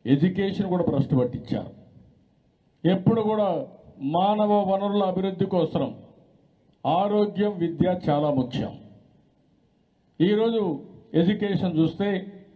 education కూడా భ్రష్టు పట్టించారు ఎప్పుడు కూడా మానవ వనరుల అభివృద్ధి కోసం ఆరోగ్యం విద్య చాలా ముఖ్యం ఈరోజు ఎడ్యుకేషన్ చూస్తే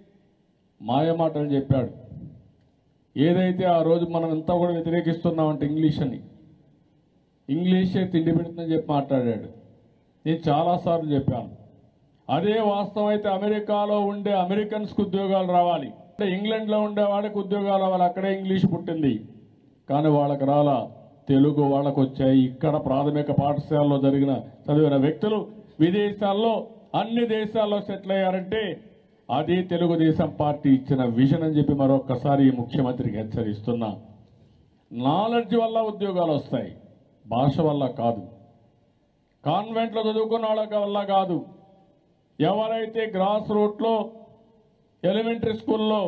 మాయమాటలు చెప్పాడు ఏదైతే ఆ రోజు మనం ఎంత కూడా వ్యతిరేకిస్తున్నామంటే ఇంగ్లీష్ అని ఇంగ్లీషే తిండి పెడుతుందని చెప్పి మాట్లాడాడు నేను చాలాసార్లు చెప్పాను అదే వాస్తవం అయితే అమెరికాలో ఉండే అమెరికన్స్కి ఉద్యోగాలు రావాలి అంటే ఇంగ్లాండ్లో ఉండే వాళ్ళకి ఉద్యోగాలు రావాలి అక్కడే ఇంగ్లీష్ పుట్టింది కానీ వాళ్ళకి రాలా తెలుగు వాళ్ళకు వచ్చాయి ఇక్కడ ప్రాథమిక పాఠశాలలో జరిగిన చదివిన వ్యక్తులు విదేశాల్లో అన్ని దేశాల్లో సెటిల్ అయ్యారంటే అది తెలుగుదేశం పార్టీ ఇచ్చిన విజన్ అని చెప్పి మరొక్కసారి ఈ ముఖ్యమంత్రికి హెచ్చరిస్తున్నా నాలెడ్జ్ వల్ల ఉద్యోగాలు వస్తాయి భాష వల్ల కాదు కాన్వెంట్లో చదువుకున్న వాళ్ళ వల్ల కాదు ఎవరైతే గ్రాస్ రూట్లో ఎలిమెంటరీ స్కూల్లో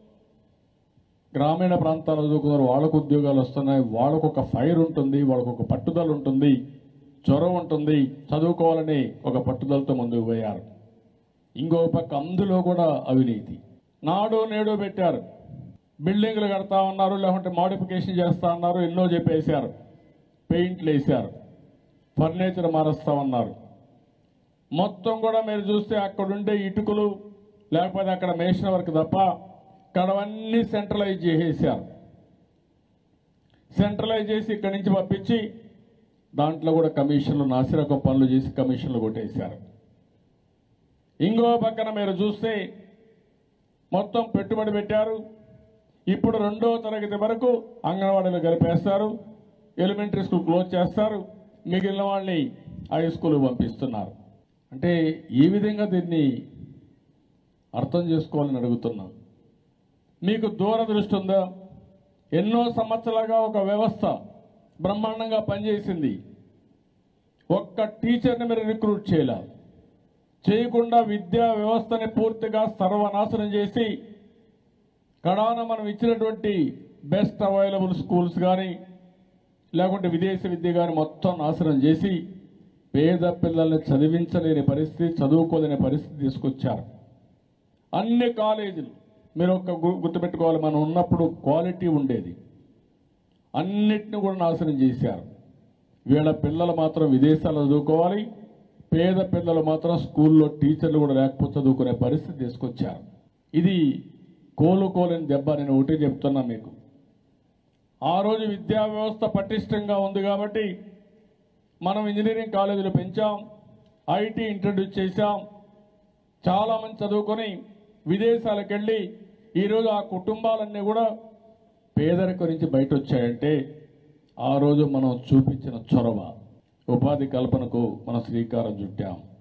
గ్రామీణ ప్రాంతాల్లో చదువుకున్నారు వాళ్ళకు ఉద్యోగాలు వస్తున్నాయి వాళ్ళకు ఒక ఫైర్ ఉంటుంది వాళ్ళకు ఒక పట్టుదల ఉంటుంది జ్వరం ఉంటుంది చదువుకోవాలని ఒక పట్టుదలతో ముందుకు పోయారు ఇంకో పక్క అందులో కూడా అవినీతి నాడు నేడు పెట్టారు బిల్డింగ్లు కడతా ఉన్నారు లేకుంటే మోడిఫికేషన్ చేస్తా ఉన్నారు ఎన్నో చెప్పేశారు పెయింట్లు వేశారు ఫర్నిచర్ మారుస్తా ఉన్నారు మొత్తం కూడా మీరు చూస్తే అక్కడుండే ఇటుకలు లేకపోతే అక్కడ మేషన్ వర్క్ తప్ప అక్కడవన్నీ సెంట్రలైజ్ చేసేసారు సెంట్రలైజ్ చేసి ఇక్కడి నుంచి పంపించి దాంట్లో కూడా కమిషన్లు నాసిరకం పనులు చేసి కమిషన్లు కొట్టేశారు ఇంకో పక్కన మీరు చూస్తే మొత్తం పెట్టుబడి పెట్టారు ఇప్పుడు రెండో తరగతి వరకు అంగన్వాడీలు కలిపేస్తారు ఎలిమెంటరీ స్కూల్ క్లోజ్ చేస్తారు మిగిలిన వాళ్ళని హై స్కూల్ పంపిస్తున్నారు అంటే ఈ విధంగా దీన్ని అర్థం చేసుకోవాలని అడుగుతున్నాం మీకు దూరదృష్టి ఉందా ఎన్నో సంవత్సరాలుగా ఒక వ్యవస్థ బ్రహ్మాండంగా పనిచేసింది ఒక్క టీచర్ని మీరు రిక్రూట్ చేయలే చేయకుండా విద్యా వ్యవస్థని పూర్తిగా సర్వనాశనం చేసి కడాన మనం ఇచ్చినటువంటి బెస్ట్ అవైలబుల్ స్కూల్స్ కానీ లేకుంటే విదేశీ విద్య కానీ మొత్తం నాశనం చేసి పేద పిల్లల్ని చదివించలేని పరిస్థితి చదువుకోలేని పరిస్థితి తీసుకొచ్చారు అన్ని కాలేజీలు మీరు ఒక్క గు- గుర్తుపెట్టుకోవాలి మనం ఉన్నప్పుడు క్వాలిటీ ఉండేది అన్నిటిని కూడా నాశనం చేశారు వీళ్ళ పిల్లలు మాత్రం విదేశాల్లో చదువుకోవాలి పేద పిల్లలు మాత్రం స్కూల్లో టీచర్లు కూడా లేకపోతే చదువుకునే పరిస్థితి తీసుకొచ్చారు ఇది కోలుకోలేని దెబ్బ నేను ఒకటే చెప్తున్నా మీకు ఆ రోజు విద్యా వ్యవస్థ పటిష్టంగా ఉంది కాబట్టి మనం ఇంజనీరింగ్ కాలేజీలు పెంచాం ఐటీ ఇంట్రడ్యూస్ చేశాం చాలా మంది చదువుకొని విదేశాలకు వెళ్ళి ఈరోజు ఆ కుటుంబాలన్నీ కూడా పేదరికం నుంచి బయట వచ్చాయంటే ఆ రోజు మనం చూపించిన చొరవ ఉపాధి కల్పనకు మనం శ్రీకారం చుట్టాం